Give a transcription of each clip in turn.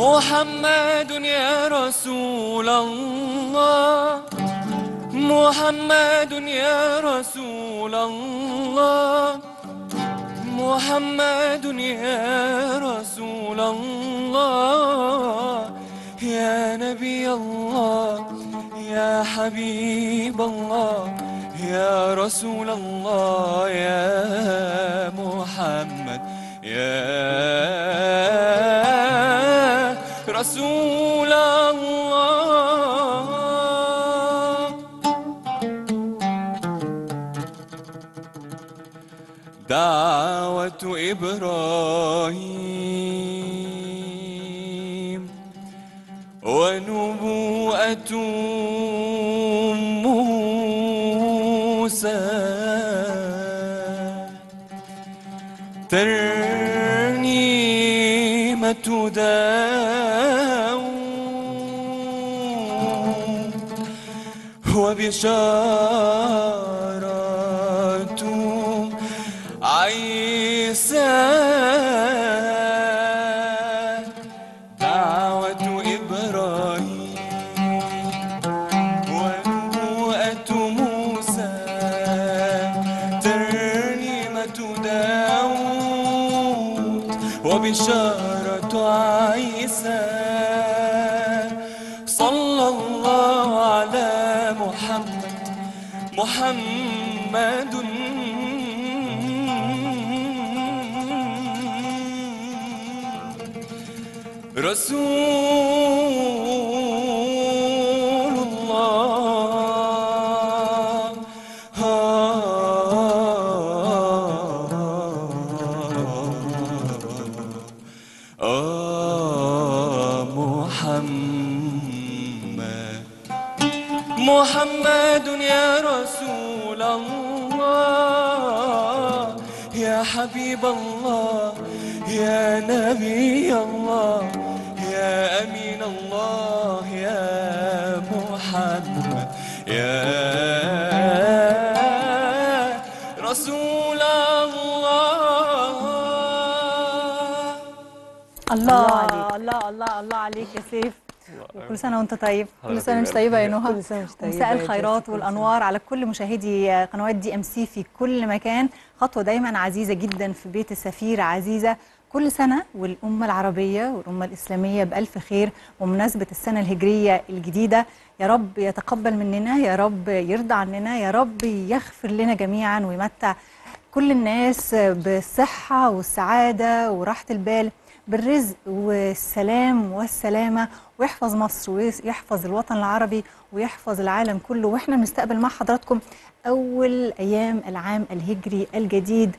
محمد يا رسول الله محمد يا رسول الله محمد يا رسول الله يا نبي الله يا حبيب الله يا رسول الله يا محمد يا رسول الله دعوة إبراهيم ونبوءة موسى ترنيمة داود وبشارة عيسى دعوة إبراهيم ونبوءة موسى ترنيمة داود وبشارة عيسى صلى الله على محمد محمد رسول الله آه محمد محمد يا رسول الله يا حبيب الله يا نبي الله يا أمين الله يا محمد يا رسول الله الله عليك. الله الله الله عليك يا سيف وكل سنه وانت طيب كل حضرتك سنه وانت بألف طيبه يا خير. نهى كل سنة وانت طيبة مساء يا الخيرات جيسي، كل والانوار على كل مشاهدي قنوات دي ام سي في كل مكان خطوه دايما عزيزه جدا في بيت السفيره عزيزه كل سنه والامه العربيه والامه الاسلاميه بالف خير ومناسبه السنه الهجريه الجديده يا رب يتقبل مننا يا رب يرضى عننا يا رب يغفر لنا جميعا ويمتع كل الناس بالصحه والسعاده وراحه البال بالرزق والسلام والسلامة ويحفظ مصر ويحفظ الوطن العربي ويحفظ العالم كله واحنا بنستقبل مع حضراتكم أول أيام العام الهجري الجديد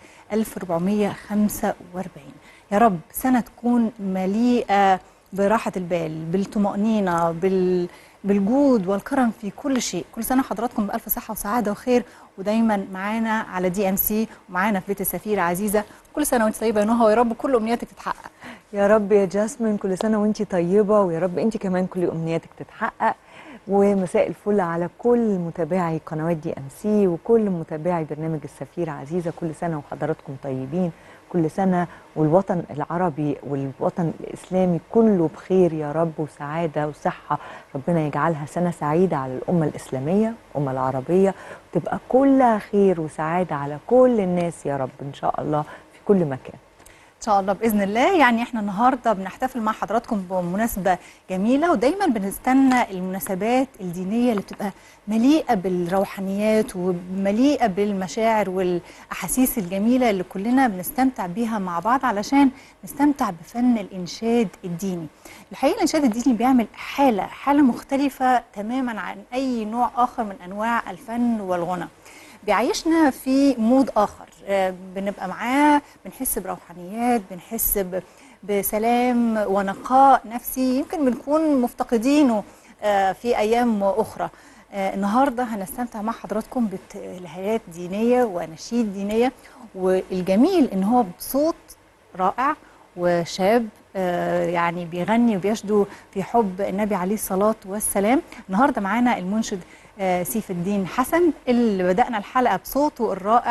1445 يا رب سنة تكون مليئة براحة البال بالطمأنينة بال بالجود والكرم في كل شيء كل سنة حضراتكم بألف صحة وسعادة وخير ودايما معانا على دي ام سي ومعانا في بيت السفيرة عزيزة كل سنة وانت طيبة يا نهى ويا رب كل أمنياتك تتحقق يا رب يا جاسمين كل سنة وانتي طيبة ويا رب انتي كمان كل أمنياتك تتحقق ومساء الفل على كل متابعي قنوات دي ام سي وكل متابعي برنامج السفيرة عزيزة كل سنة وحضراتكم طيبين كل سنة والوطن العربي والوطن الإسلامي كله بخير يا رب وسعادة وصحة ربنا يجعلها سنة سعيدة على الأمة الإسلامية الأمة العربية وتبقى كلها خير وسعادة على كل الناس يا رب إن شاء الله في كل مكان ان شاء الله باذن الله يعني احنا النهارده بنحتفل مع حضراتكم بمناسبه جميله ودايما بنستنى المناسبات الدينيه اللي بتبقى مليئه بالروحانيات ومليئه بالمشاعر والاحاسيس الجميله اللي كلنا بنستمتع بيها مع بعض علشان نستمتع بفن الانشاد الديني. الحقيقه الانشاد الديني بيعمل حاله حاله مختلفه تماما عن اي نوع اخر من انواع الفن والغنى. بيعيشنا في مود اخر آه، بنبقى معاه بنحس بروحانيات بنحس ب- بسلام ونقاء نفسي يمكن بنكون مفتقدينه آه، في ايام اخرى آه، النهارده هنستمتع مع حضراتكم بتلهيات دينيه واناشيد دينيه والجميل ان هو بصوت رائع وشاب آه، يعني بيغني وبيشدو في حب النبي عليه الصلاة والسلام النهاردة معانا المنشد آه، سيف الدين حسن اللي بدأنا الحلقة بصوته الرائع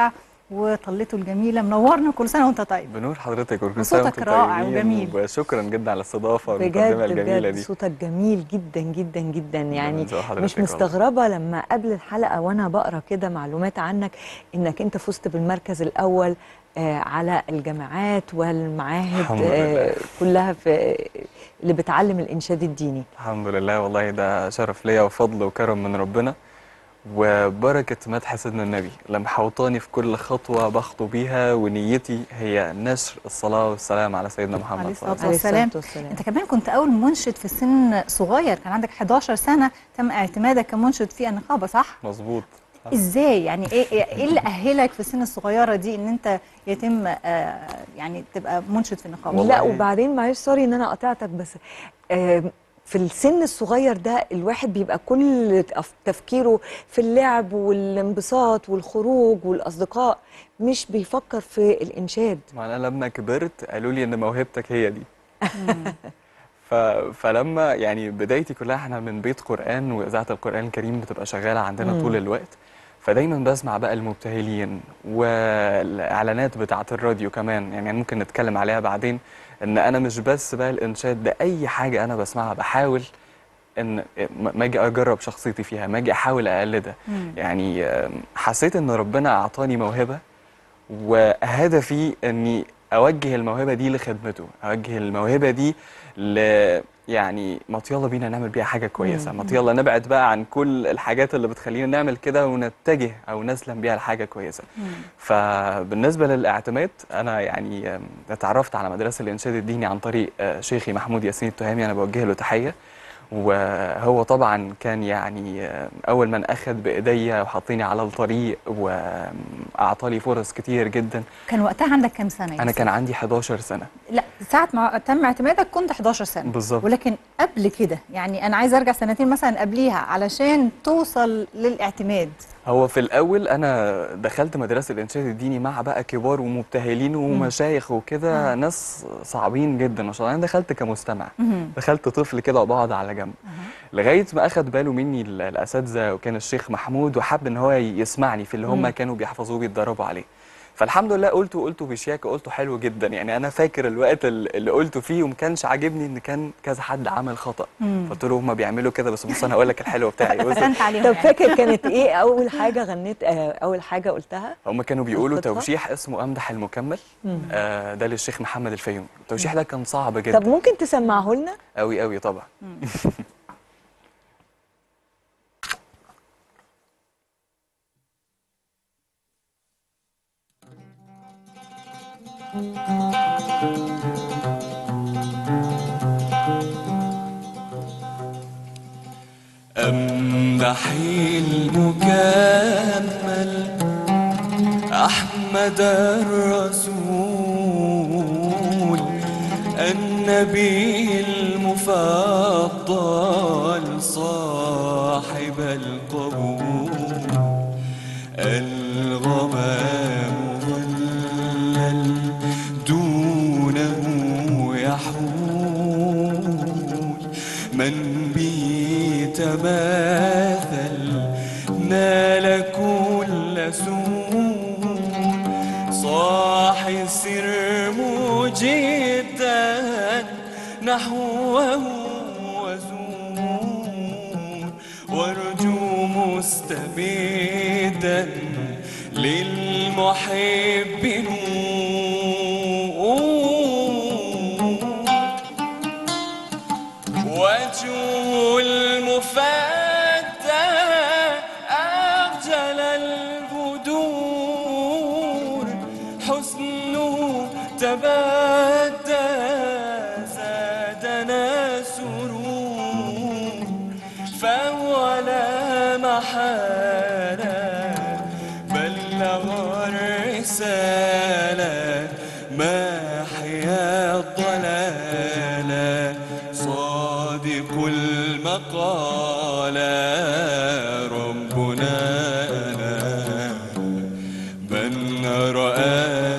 وطلته الجميله منورنا كل سنه وانت طيب بنور حضرتك وكل وصوتك سنة وانتم رائع طيبين، وجميل. وشكرا جدا على الاستضافه بجد والمقدمه الجميله بجد دي صوتك جميل جدا جدا جدا يعني من ذوق حضرتك مش والله. مستغربه لما قبل الحلقه وانا بقرا كده معلومات عنك انك انت فزت بالمركز الاول آه على الجامعات والمعاهد الحمد آه لله. كلها في اللي بتعلم الانشاد الديني الحمد لله والله ده شرف ليا وفضل وكرم من ربنا وبركة مدح سيدنا النبي لما حوطاني في كل خطوة بخطو بيها ونيتي هي نشر الصلاة والسلام على سيدنا محمد عليه صلى الله الصلاة عليه عليه والسلام. الصلاة والسلام. انت كمان كنت اول منشد في سن صغير كان عندك 11 سنه تم اعتمادك كمنشد في النقابه صح وسلم. مظبوط ازاي يعني ايه ايه اللي اهلك في السن الصغيره دي ان انت يتم آه يعني تبقى منشد في النقابه والله. لا وبعدين معلش سوري ان انا قطعتك بس آم، في السن الصغير ده الواحد بيبقى كل تف- تفكيره في اللعب والانبساط والخروج والاصدقاء مش بيفكر في الانشاد ما انا لما كبرت قالوا لي ان موهبتك هي دي ف... فلما يعني بدايتي كلها احنا من بيت قرآن وإذاعة القرآن الكريم بتبقى شغالة عندنا مم. طول الوقت فدايما بسمع بقى المبتهلين والإعلانات بتاعة الراديو كمان يعني ممكن نتكلم عليها بعدين إن أنا مش بس بقى الإنشاد ده أي حاجة أنا بسمعها بحاول إن ما ما أجي أجرب شخصيتي فيها ما أجي أحاول أقلدها مم. يعني آم، حسيت إن ربنا أعطاني موهبة وهدفي اني اوجه الموهبه دي لخدمته اوجه الموهبه دي ل يعني ما يلا بينا نعمل بيها حاجه كويسه ما يلا نبعد بقى عن كل الحاجات اللي بتخلينا نعمل كده ونتجه او نسلم بيها لحاجه كويسه مم. فبالنسبه للاعتماد انا يعني آم، اتعرفت على مدرسه الانشاد الديني عن طريق آه، شيخي محمود ياسين التهامي انا بوجه له تحيه وهو طبعا كان يعني آه، اول من اخذ بايديا وحطيني على الطريق واعطالي فرص كتير جدا كان وقتها عندك كام سنه انا كان عندي 11 سنه لا ساعه ما تم اعتمادك كنت 11 سنه بالظبط ولكن قبل كده يعني انا عايزه ارجع سنتين مثلا قبليها علشان توصل للاعتماد هو في الاول انا دخلت مدرسه الانشاد الديني مع بقى كبار ومبتهلين ومشايخ وكده ناس صعبين جدا ما شاء الله انا دخلت كمستمع مهم. دخلت طفل كده وبقعد على جنب لغايه ما اخد باله مني ال- الاساتذه وكان الشيخ محمود وحب ان هو يسمعني في اللي هم مم. كانوا بيحفظوه بيتدربوا عليه فالحمد لله قلته قلته بشياكه قلته حلو جدا يعني انا فاكر الوقت ال- اللي قلته فيه وما كانش عاجبني ان كان كذا حد عمل خطا مم. قلت له هم بيعملوا كده بس بص انا هقول لك الحلو بتاعي بص فتنت عليهم طب يعني. فاكر كانت ايه اول حاجه غنيت آه، اول حاجه قلتها هم كانوا بيقولوا الخطة؟ توشيح اسمه امدح المكمل مم. آه ده للشيخ محمد الفيوم التوشيح ده كان صعب جدا طب ممكن تسمعه لنا قوي قوي طبعا أمدحي المكمل أحمد الرسول النبي المفضل صاحب القبول الغمام ظلل دونه يحول من به تماثل نال كل سوء صاحي السر مجدا نحوه وزور وارجو مستبدا للمحب نور وجه المفتى أعجل البدور حسنه تبدى زادنا سرور فهو لا محالة بلغ الرسالة ما حيا الضلالة صادق المقالة ربنا أنا من رأى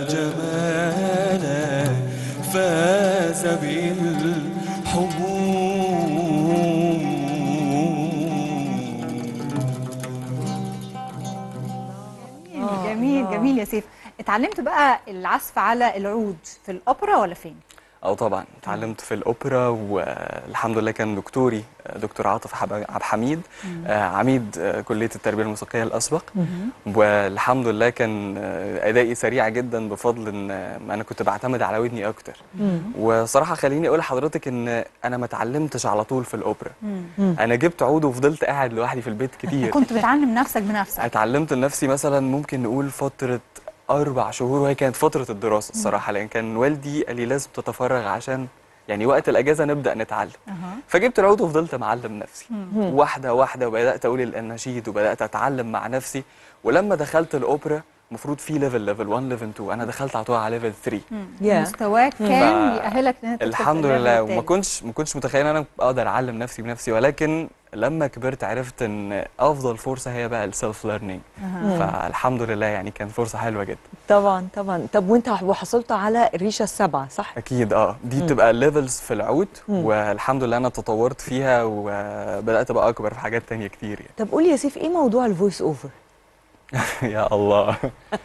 جمالا فاز بالحبوب آه، جميل الله. جميل يا سيف اتعلمت بقى العزف على العود في الاوبرا ولا فين اه طبعا اتعلمت في الاوبرا والحمد لله كان دكتوري آه، دكتور عاطف حب- عبد الحميد آه، عميد آه، كليه التربيه الموسيقيه الاسبق والحمد لله كان آه، ادائي سريع جدا بفضل ان آه، انا كنت بعتمد على ودني اكتر وصراحه خليني اقول لحضرتك ان انا ما اتعلمتش على طول في الاوبرا انا جبت عود وفضلت قاعد لوحدي في البيت كتير كنت بتعلم نفسك بنفسك اتعلمت لنفسي مثلا ممكن نقول فترة أربع شهور وهي كانت فترة الدراسة الصراحة لأن كان والدي قال لي لازم تتفرغ عشان يعني وقت الأجازة نبدأ نتعلم أها. فجبت العود وفضلت معلم نفسي واحدة واحدة وبدأت أقول النشيد وبدأت أتعلم مع نفسي ولما دخلت الأوبرا المفروض في ليفل ليفل 1 ليفل 2 أنا دخلت على طول على ليفل 3 يا. مستواك ف- كان يأهلك ان انت تدخل الحمد في الليفل لله وما التاني. كنتش ما كنتش متخيل ان انا اقدر اعلم نفسي بنفسي ولكن لما كبرت عرفت ان افضل فرصه هي بقى السيلف ليرنينج أها. فالحمد لله يعني كانت فرصه حلوه جدا طبعا طبعا طب وانت وحصلت على الريشه السبعه صح؟ اكيد اه دي بتبقى ليفلز في العود والحمد لله انا تطورت فيها وبدات ابقى اكبر في حاجات تانية كتير طب قول يا سيف ايه موضوع الفويس اوفر؟ يعني يا الله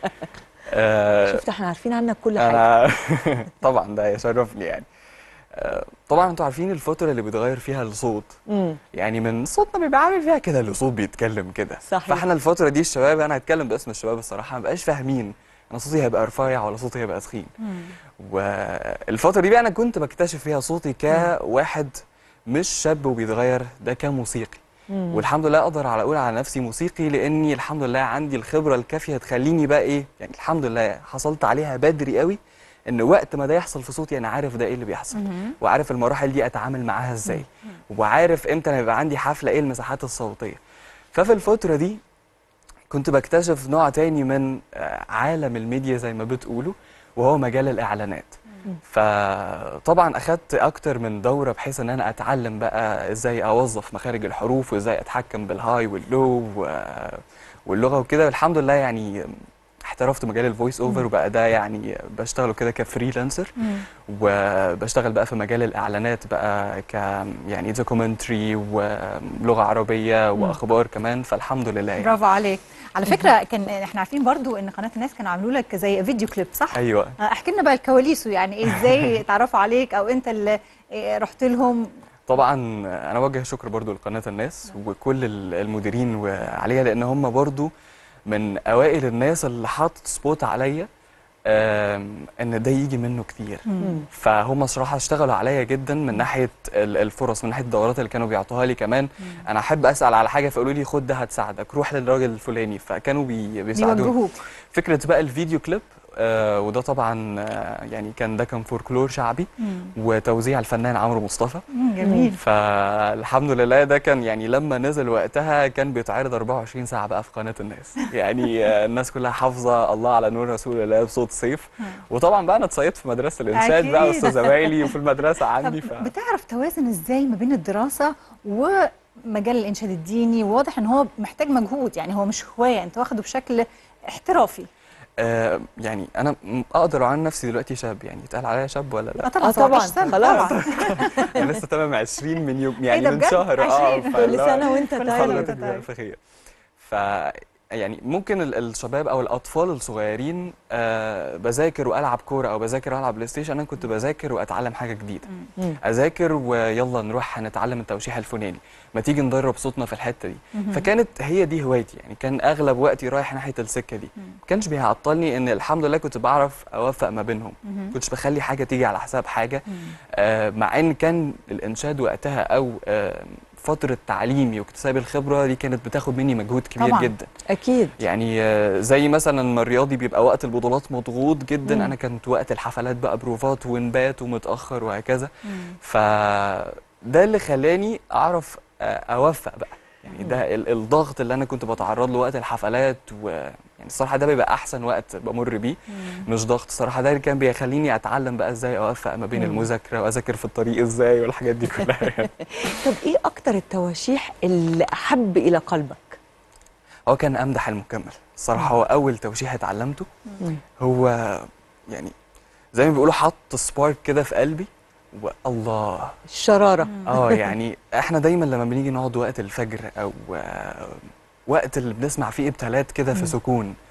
آه، شفت احنا عارفين عنك كل حاجه انا طبعا ده يشرفني يعني آه، طبعا انتوا عارفين الفتره اللي بيتغير فيها الصوت امم يعني من صوتنا بيبقى عامل فيها كده لصوت بيتكلم كده صحيح. فاحنا الفتره دي الشباب انا هتكلم باسم الشباب الصراحه ما بقاش فاهمين انا صوتي هيبقى رفيع ولا صوتي هيبقى تخين والفتره دي بقى انا كنت بكتشف فيها صوتي كواحد مش شاب وبيتغير ده كموسيقي والحمد لله اقدر على اقول على نفسي موسيقي لاني الحمد لله عندي الخبره الكافيه تخليني بقى ايه يعني الحمد لله حصلت عليها بدري قوي ان وقت ما ده يحصل في صوتي انا عارف ده ايه اللي بيحصل وعارف المراحل دي اتعامل معاها ازاي وعارف امتى انا يبقى عندي حفله ايه المساحات الصوتيه ففي الفتره دي كنت بكتشف نوع تاني من آه، عالم الميديا زي ما بتقولوا وهو مجال الاعلانات فطبعا اخدت اكتر من دوره بحيث ان انا اتعلم بقى ازاي اوظف مخارج الحروف وازاي اتحكم بالهاي واللو و- واللغه وكده الحمد لله يعني احترفت مجال الفويس اوفر وبقى ده يعني بشتغله كده كفريلانسر وبشتغل بقى في مجال الاعلانات بقى ك يعني دوكيومنتري ولغه عربيه واخبار كمان فالحمد لله يعني. برافو عليك على فكره كان احنا عارفين برضو ان قناه الناس كانوا عملوا لك زي فيديو كليب صح ايوه آه، احكي لنا بقى الكواليس يعني إيه ازاي اتعرفوا عليك او انت اللي إيه، رحت لهم طبعا انا اوجه شكر برضو لقناه الناس وكل ال- المديرين وعليها لان هم برضو من اوائل الناس اللي حاطط سبوت عليا آم، ان ده يجي منه كتير فهم صراحه اشتغلوا عليا جدا من ناحيه ال- الفرص من ناحيه الدورات اللي كانوا بيعطوها لي كمان انا احب اسال على حاجه فيقولوا لي خد ده هتساعدك روح للراجل الفلاني فكانوا بي بيساعدوني بيوجهوك فكره بقى الفيديو كليب آه وده طبعا آه يعني كان ده كان فولكلور شعبي وتوزيع الفنان عمرو مصطفى مم، جميل فالحمد لله ده كان يعني لما نزل وقتها كان بيتعرض 24 ساعة بقى في قناة الناس يعني آه، الناس كلها حافظة الله على نور رسول الله بصوت سيف وطبعا بقى أنا اتصيدت في مدرسة الإنشاد بقى أكيد. وسط زمايلي وفي المدرسة عندي طب ف... بتعرف توازن ازاي ما بين الدراسه ومجال الانشاد الديني واضح ان هو محتاج مجهود يعني هو مش هوايه انت واخده بشكل احترافي آه يعني أنا م- أقدر عن نفسي دلوقتي شاب يعني يتقال عليا شاب ولا اه لا؟ طبعا آه، طبعا. 17 سنة، خلاص. طبعا أنا لسه تمام 20 من يوم يعني ده من بجد؟ شهر اه 20 كل فاللي هو- سنه وانت كل طيب سنة حضرتك وأنت طيب. بألف خير ف يعني ممكن ال- الشباب او الاطفال الصغيرين آه بذاكر والعب كوره او بذاكر والعب بلاي ستيشن انا كنت بذاكر واتعلم حاجه جديده مم. اذاكر ويلا نروح هنتعلم التوشيح الفلاني ما تيجي ندرب صوتنا في الحته دي فكانت هي دي هوايتي يعني كان اغلب وقتي رايح ناحيه السكه دي ما كانش بيعطلني ان الحمد لله كنت بعرف اوفق ما بينهم ما كنتش بخلي حاجه تيجي على حساب حاجه آه مع ان كان الانشاد وقتها او آه فتره تعليمي واكتساب الخبره دي كانت بتاخد مني مجهود كبير طبعاً. جدا اكيد يعني آه، زي مثلا ما الرياضي بيبقى وقت البطولات مضغوط جدا مم. انا كانت وقت الحفلات بقى بروفات ونبات ومتاخر وهكذا فده اللي خلاني اعرف آه، اوفق بقى يعني ده ال- الضغط اللي انا كنت بتعرض له وقت الحفلات و يعني الصراحه ده بيبقى احسن وقت بمر بيه مش ضغط الصراحه ده اللي كان بيخليني اتعلم بقى ازاي اوفق ما بين مم. المذاكره واذاكر في الطريق ازاي والحاجات دي كلها يعني. طب ايه اكتر التواشيح اللي احب الى قلبك هو كان امدح المكمل الصراحه هو اول توشيح اتعلمته مم. هو يعني زي ما بيقولوا حط سبارك كده في قلبي والله الشراره اه يعني احنا دايما لما بنيجي نقعد وقت الفجر او آه، وقت اللي بنسمع فيه ابتالات كده في مم. سكون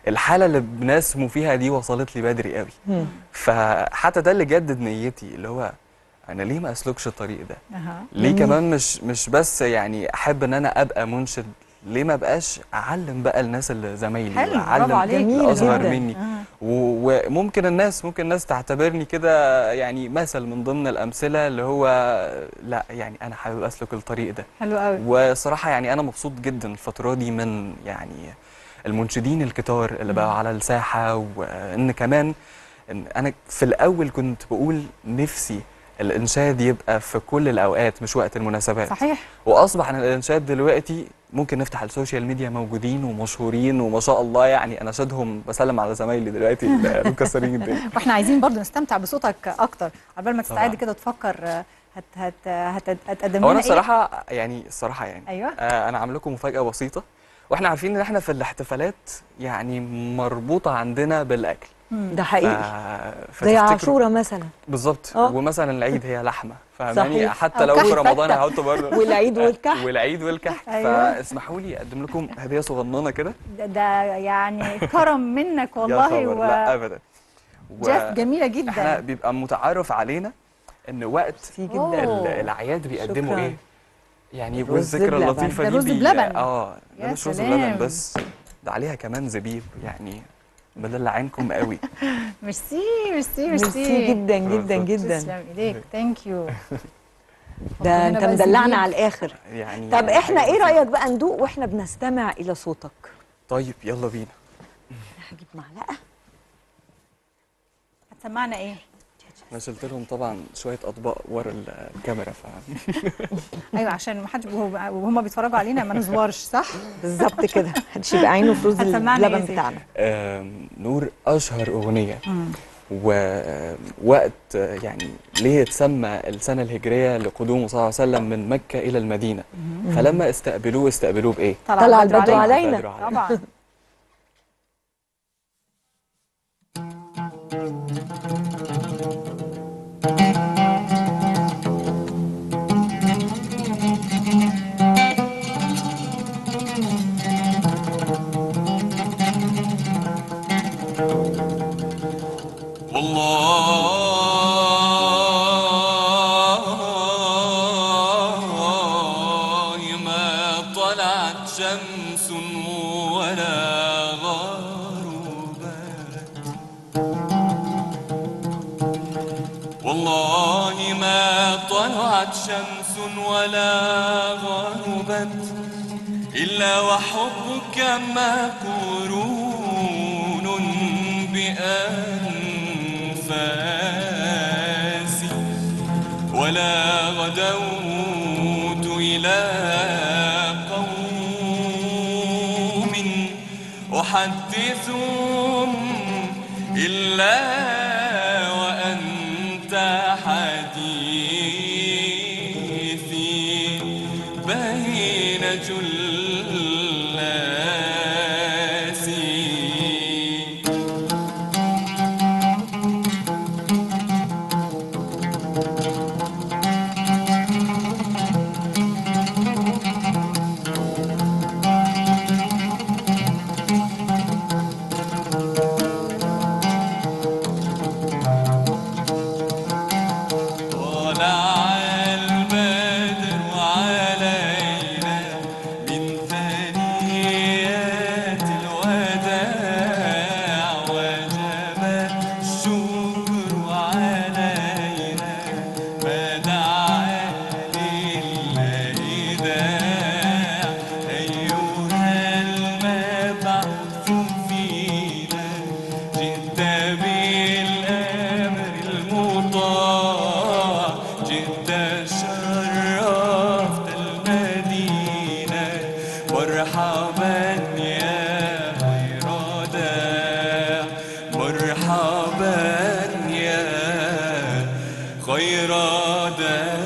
الحاله اللي بنسمو فيها دي وصلت لي بدري قوي مم. فحتى ده اللي جدد نيتي اللي هو انا ليه ما اسلكش الطريق ده أها. ليه جميل. كمان مش مش بس يعني احب ان انا ابقى منشد ليه ما بقاش اعلم بقى الناس اللي زمايلي حلو، واعلم برافو عليك. جميل الاصغر جداً. مني آه. و- وممكن الناس ممكن الناس تعتبرني كده يعني مثل من ضمن الامثله اللي هو لا يعني انا حابب اسلك الطريق ده حلو قوي وصراحه يعني انا مبسوط جدا الفتره دي من يعني المنشدين الكتار اللي بقوا على الساحه وان كمان إن انا في الاول كنت بقول نفسي الانشاد يبقى في كل الاوقات مش وقت المناسبات صحيح واصبح ان الانشاد دلوقتي ممكن نفتح السوشيال ميديا موجودين ومشهورين وما شاء الله يعني اناشدهم بسلم على زمايلي دلوقتي اللي مكسرين الدنيا واحنا عايزين برضو نستمتع بصوتك اكتر عقبال ما تستعد طبعاً. كده تفكر آه، هت هت هت هتقدم هو لنا انا ايه الصراحه يعني الصراحه يعني ايوه آه انا عامل لكم مفاجاه بسيطه واحنا عارفين ان احنا في الاحتفالات يعني مربوطه عندنا بالاكل مم. ده ف... حقيقي فتفتكروا- زي عاشوره مثلا بالظبط آه. ومثلا العيد هي لحمه فاهماني صحيح. حتى أو لو كحك في رمضان فتة. هحطه برضه والعيد والكحك والعيد والكحك أيوة. فاسمحوا لي اقدم لكم هديه صغننه كده ده, ده يعني كرم منك يا والله خبر و لا ابدا و- جاف جميله احنا جدا بيبقى متعارف علينا ان وقت ميرسي أوه. جدا ال- الاعياد بيقدموا شكراً. ايه يعني الرز والذكرى بلبن. اللطيفه ده دي رز بي- بلبن. اه ده يا مش رز سلام. بلبن بس ده عليها كمان زبيب يعني مدلعينكم قوي ميرسي ميرسي ميرسي جدا جدا بالظبط. جدا تسلم ايديك ثانك يو ده انت مدلعنا على الاخر يعني طب احنا حاجة ايه بسيطة. رايك بقى ندوق واحنا بنستمع الى صوتك طيب يلا بينا هجيب معلقه هتسمعنا ايه انا شلت لهم طبعا شويه اطباق ورا ال- الكاميرا ف ايوه عشان ما حدش وهو- وهما بيتفرجوا علينا ما نزورش صح بالظبط كده محدش يبقى عينه في رز هتسمعنا إيه يا اللبن سيدي؟ بتاعنا آم، نور اشهر اغنيه ووقت يعني ليه اتسمى السنه الهجريه لقدومه صلى الله عليه وسلم من مكه الى المدينه فلما استقبلوه استقبلوه بايه طلع البدر علينا. البدر طبعا والله ما طلعت شمس ولا غربت والله ما طلعت شمس ولا غربت إلا وحبك مقرون بأنفاسي ولا غدوت إلى قوم أحدثهم إلا وأنت حديثي بين جلاسي طلع البدر علينا من ثنيات الوداع وجب الشكر علينا ما دعا للإذاع أيها المبعوث فينا جئت بالأمر المطاع جئت شرفت المدينة مرحبا يا خير داع مرحبا يا خير داع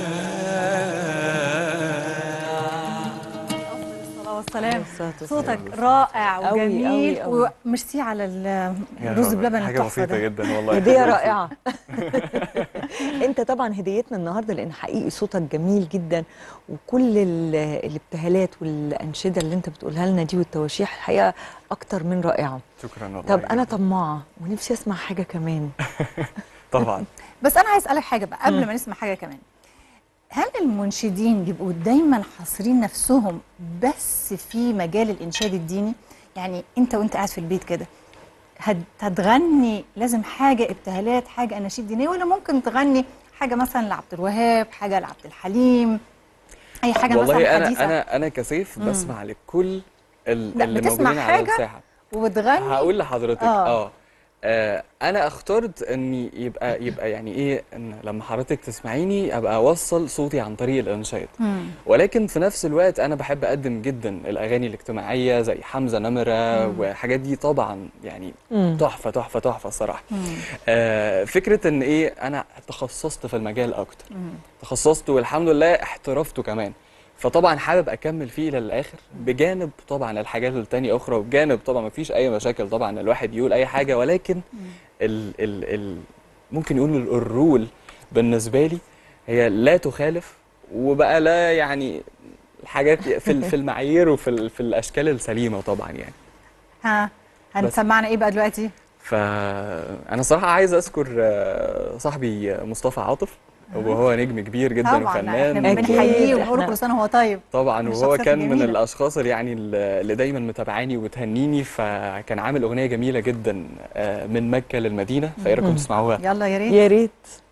الصلاه والسلام الصلاة والسلام. صوتك رائع رائع أوي، وجميل أوي، أوي. وميرسي على ال- يا الرز رب، بلبن حاجه التحفه بسيطه ده جدا والله هديه حاجة بسيطة. رائعه انت طبعا هديتنا النهارده لان حقيقي صوتك جميل جدا وكل ال- الابتهالات والانشده اللي انت بتقولها لنا دي والتواشيح الحقيقه اكتر من رائعه شكرا والله طب انا جداً. طماعه ونفسي اسمع حاجه كمان طبعا بس انا عايز اسالك حاجه بقى قبل مم. ما نسمع حاجه كمان هل المنشدين بيبقوا دايما حاصرين نفسهم بس في مجال الانشاد الديني يعني انت وانت قاعد في البيت كده هت- هتغني لازم حاجه ابتهالات حاجه اناشيد دينيه ولا ممكن تغني حاجه مثلا لعبد الوهاب حاجه لعبد الحليم اي حاجه والله مثلا انا حديثه انا انا كسيف مم. بسمع لكل ال- لا، اللي بتسمع موجودين على حاجة الساحه وبتغني هقول لحضرتك آه. اه آه، انا اخترت اني يبقى يبقى يعني ايه ان لما حضرتك تسمعيني ابقى اوصل صوتي عن طريق الانشاد مم. ولكن في نفس الوقت انا بحب اقدم جدا الاغاني الاجتماعيه زي حمزه نمره وحاجات دي طبعا يعني مم. تحفه تحفه تحفه الصراحه مم. آه فكره ان ايه انا تخصصت في المجال اكتر مم. تخصصت والحمد لله احترفته كمان فطبعا حابب اكمل فيه للاخر بجانب طبعا الحاجات التانية اخرى وبجانب طبعا مفيش اي مشاكل طبعا الواحد يقول اي حاجه ولكن ال ال ال ممكن يقول ال- الرول بالنسبه لي هي لا تخالف وبقى لا يعني الحاجات في ال- في المعايير وفي ال- في الاشكال السليمه طبعا يعني ها هنسمعنا ايه بقى دلوقتي فانا صراحه عايز اذكر آه، صاحبي مصطفى عاطف وهو نجم كبير جدا طبعا وفنان احنا أكيد، بنحييه ونقول له إحنا- كل سنه وهو طيب طبعا من وهو الشخصيات كان من الجميلة. الاشخاص اللي يعني اللي دايما متابعاني وتهنيني فكان عامل اغنيه جميله جدا آه، من مكه للمدينه فايه رايكم تسمعوها يلا يا ريت يا ريت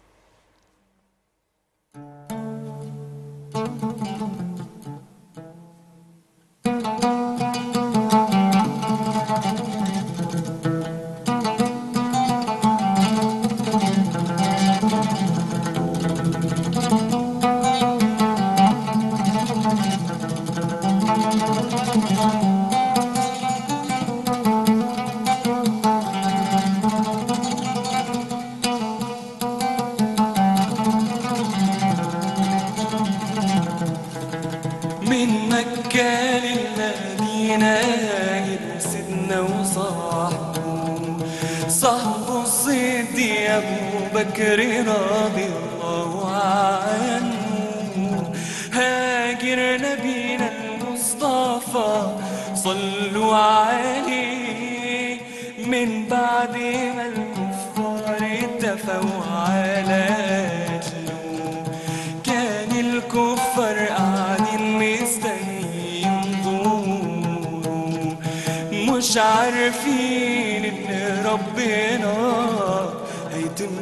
من مكة للمدينة هاجر سيدنا وصاحبه صاحبه الصديق أبو بكر رضي الله عنه هاجر نبينا المصطفى صلوا عليه من بعد ما الكفار اتفقوا على أجله كان الكفار قاعدين مستنيين دوره مش عارفين ان ربنا هيتم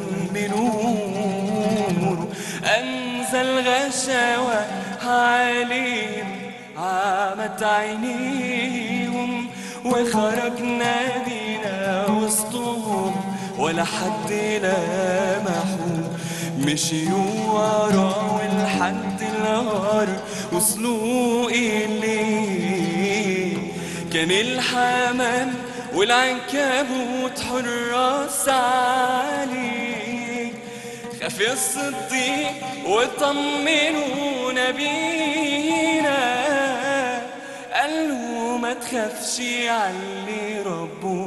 نوره انزل غشاوة عليهم عمت عينيهم وخرجنا بينا وسطهم ولا حد لمحهم مشيوا وراه لحد النهار وصلوا إليه كان الحمام والعنكبوت حراس عليه خاف الصديق وطمنونا بينا قال له ما تخافش علي ربه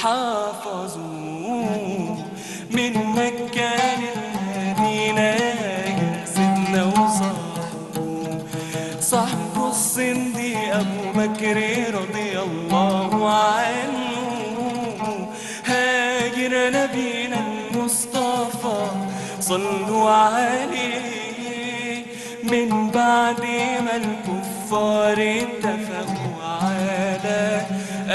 حافظوه من مكة للمدينة يا سيدنا وصاحبه صاحبه الصنديق أبو بكر رضي الله عنه هاجر نبينا المصطفى صلوا عليه من بعد ما الكفار اتفقوا على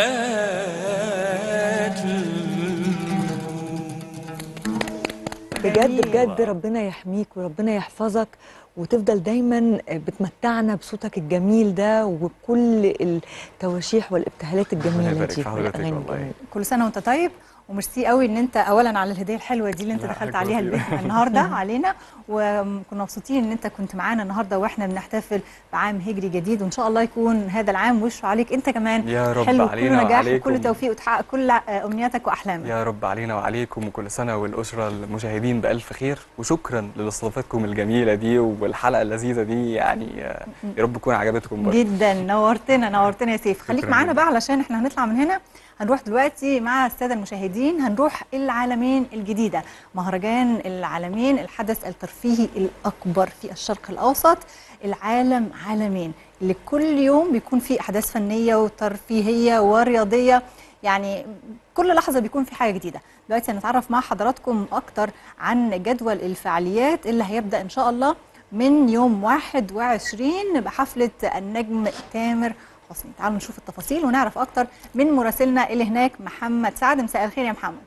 قتله بجد بجد ربنا يحميك وربنا يحفظك وتفضل دايما بتمتعنا بصوتك الجميل ده وبكل التواشيح والابتهالات ربنا الجميله يبارك دي في حضرتك والأغاني والله. الجميلة. كل سنه وانت طيب وميرسي قوي ان انت اولا على الهديه الحلوه دي اللي انت لا، دخلت حاجة عليها بسيطة. البيت النهارده علينا وكنا مبسوطين ان انت كنت معانا النهارده واحنا بنحتفل بعام هجري جديد وان شاء الله يكون هذا العام وشه عليك انت كمان يا رب حلو علينا كله نجاح وعليكم. وكل توفيق وتحقق كل آه، امنياتك واحلامك يا رب علينا وعليكم وكل سنة والأسرة المشاهدين بألف خير وشكرا لاستضافتكم الجميلة دي والحلقة اللذيذة دي يعني آه، يا رب تكون عجبتكم برضه جدا نورتنا نورتنا يا سيف خليك شكراً معانا جداً. بقى علشان احنا هنطلع من هنا هنروح دلوقتي مع الساده المشاهدين هنروح العالمين الجديده مهرجان العالمين الحدث الترفيهي الاكبر في الشرق الاوسط العالم عالمين اللي كل يوم بيكون فيه احداث فنيه وترفيهيه ورياضيه يعني كل لحظه بيكون في حاجه جديده دلوقتي هنتعرف مع حضراتكم اكتر عن جدول الفعاليات اللي هيبدا ان شاء الله من يوم 21 بحفله النجم تامر حسني تعالوا نشوف التفاصيل ونعرف اكتر من مراسلنا اللي هناك محمد سعد مساء الخير يا محمد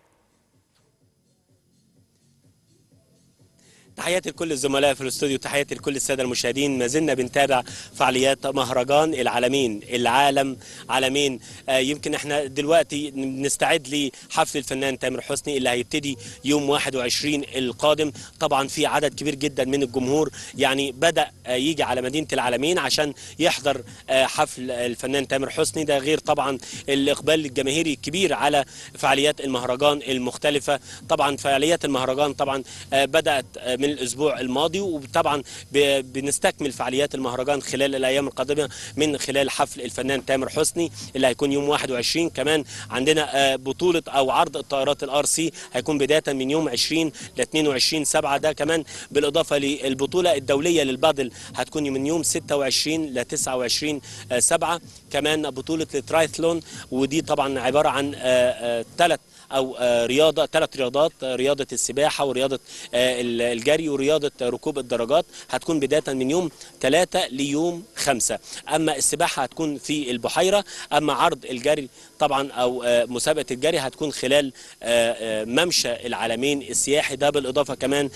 تحياتي لكل الزملاء في الاستوديو تحياتي لكل الساده المشاهدين ما زلنا بنتابع فعاليات مهرجان العالمين العالم عالمين آه يمكن احنا دلوقتي بنستعد لحفل الفنان تامر حسني اللي هيبتدي يوم 21 القادم طبعا في عدد كبير جدا من الجمهور يعني بدا آه يجي على مدينه العالمين عشان يحضر آه حفل الفنان تامر حسني ده غير طبعا الاقبال الجماهيري الكبير على فعاليات المهرجان المختلفه طبعا فعاليات المهرجان طبعا آه بدات آه من الاسبوع الماضي وطبعا ب- بنستكمل فعاليات المهرجان خلال الايام القادمه من خلال حفل الفنان تامر حسني اللي هيكون يوم 21 كمان عندنا آه، بطوله او عرض الطائرات الار سي هيكون بدايه من يوم 20 ل 22 7 ده كمان بالاضافه للبطوله الدوليه للبادل هتكون من يوم 26 ل 29 7 كمان بطوله الترايثلون ودي طبعا عباره عن ثلاث او آه، رياضه ثلاث رياضات آه، رياضه السباحه ورياضه آه، ال- الجري ورياضه آه، ركوب الدراجات هتكون بدايه من يوم 3 ليوم 5 اما السباحه هتكون في البحيره اما عرض الجري طبعا او آه، مسابقه الجري هتكون خلال آه، آه، ممشى العالمين السياحي ده بالاضافه كمان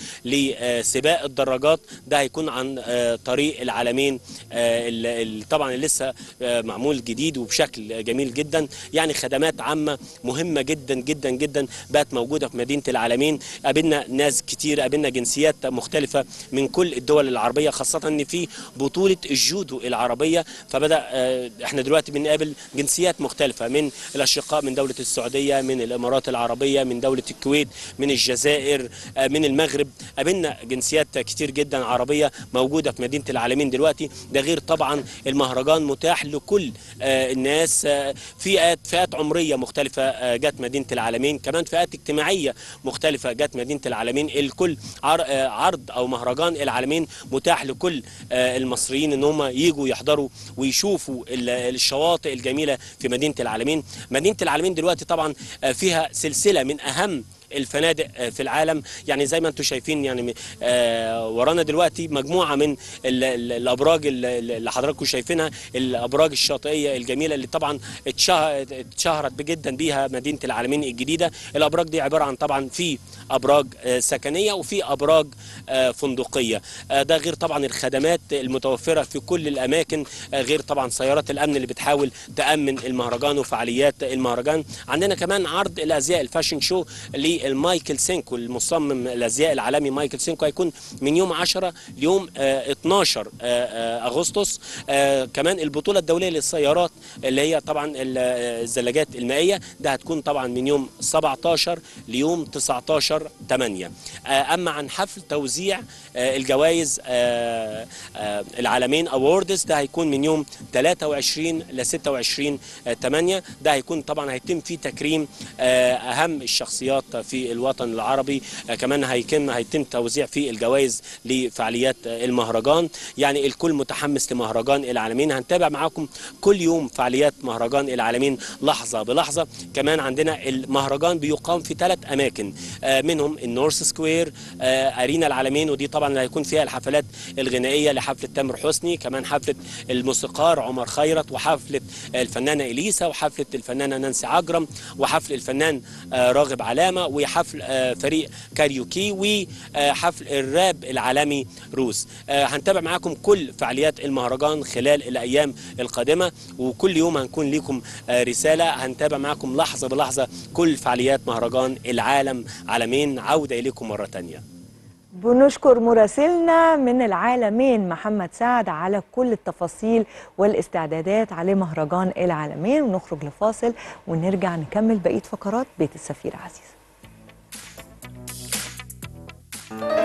لسباق الدراجات ده هيكون عن آه، طريق العالمين آه، ال- ال- طبعا اللي لسه آه، معمول جديد وبشكل جميل جدا يعني خدمات عامه مهمه جدا جدا جدا بقت موجوده في مدينه العالمين قابلنا ناس كتير قابلنا جنسيات مختلفه من كل الدول العربيه خاصه ان في بطوله الجودو العربيه فبدا آه، احنا دلوقتي بنقابل جنسيات مختلفه من الاشقاء من دوله السعوديه من الامارات العربيه من دوله الكويت من الجزائر آه، من المغرب قابلنا جنسيات كتير جدا عربيه موجوده في مدينه العالمين دلوقتي ده غير طبعا المهرجان متاح لكل آه، الناس آه، فئات فئات عمريه مختلفه آه، جت مدينه العالمين كمان فئات اجتماعيه مختلفه جت مدينه العالمين الكل عر- آه، عرض او مهرجان العالمين متاح لكل آه، المصريين ان هم يجوا يحضروا ويشوفوا ال- الشواطئ الجميله في مدينه العالمين مدينه العالمين دلوقتي طبعا آه، فيها سلسله من اهم الفنادق آه، في العالم يعني زي ما انتم شايفين يعني آه، ورانا دلوقتي مجموعه من ال- ال- الابراج ال- ال- اللي حضراتكم شايفينها الابراج الشاطئيه الجميله اللي طبعا اتشه- اتشهرت جدا بيها مدينه العالمين الجديده الابراج دي عباره عن طبعا في ابراج آه، سكنيه وفي ابراج آه، فندقيه آه، ده غير طبعا الخدمات المتوفره في كل الاماكن آه، غير طبعا سيارات الامن اللي بتحاول تامن المهرجان وفعاليات المهرجان عندنا كمان عرض الازياء الفاشن شو للمايكل سينكو المصمم الازياء العالمي مايكل سينكو هيكون من يوم 10 ليوم آه، 12 آه، آه، اغسطس آه، كمان البطوله الدوليه للسيارات اللي هي طبعا ال- آه، الزلاجات المائيه ده هتكون طبعا من يوم 17 ليوم 19 8 آه، اما عن حفل توزيع آه، الجوائز آه، آه، العالمين اووردز ده هيكون من يوم 23 ل 26 آه، 8 ده هيكون طبعا هيتم فيه تكريم آه، اهم الشخصيات في الوطن العربي آه، كمان هيتم هيتم توزيع فيه الجوائز لفعاليات آه، المهرجان يعني الكل متحمس لمهرجان العالمين هنتابع معاكم كل يوم فعاليات مهرجان العالمين لحظه بلحظه كمان عندنا المهرجان بيقام في ثلاث اماكن آه، منهم النورث سكوير آه، ارينا العالمين ودي طبعا اللي هيكون فيها الحفلات الغنائيه لحفله تامر حسني كمان حفله الموسيقار عمر خيرت وحفله الفنانه اليسا وحفله الفنانه نانسي عجرم وحفل الفنان آه، راغب علامه وحفل آه، فريق كاريوكي وحفل الراب العالمي روس آه، هنتابع معاكم كل فعاليات المهرجان خلال الايام القادمه وكل يوم هنكون لكم آه، رساله هنتابع معاكم لحظه بلحظه كل فعاليات مهرجان العالم عالمين عوده اليكم مره تانية بنشكر مراسلنا من العالمين محمد سعد على كل التفاصيل والاستعدادات على مهرجان العالمين ونخرج لفاصل ونرجع نكمل بقية فقرات بيت السفير عزيز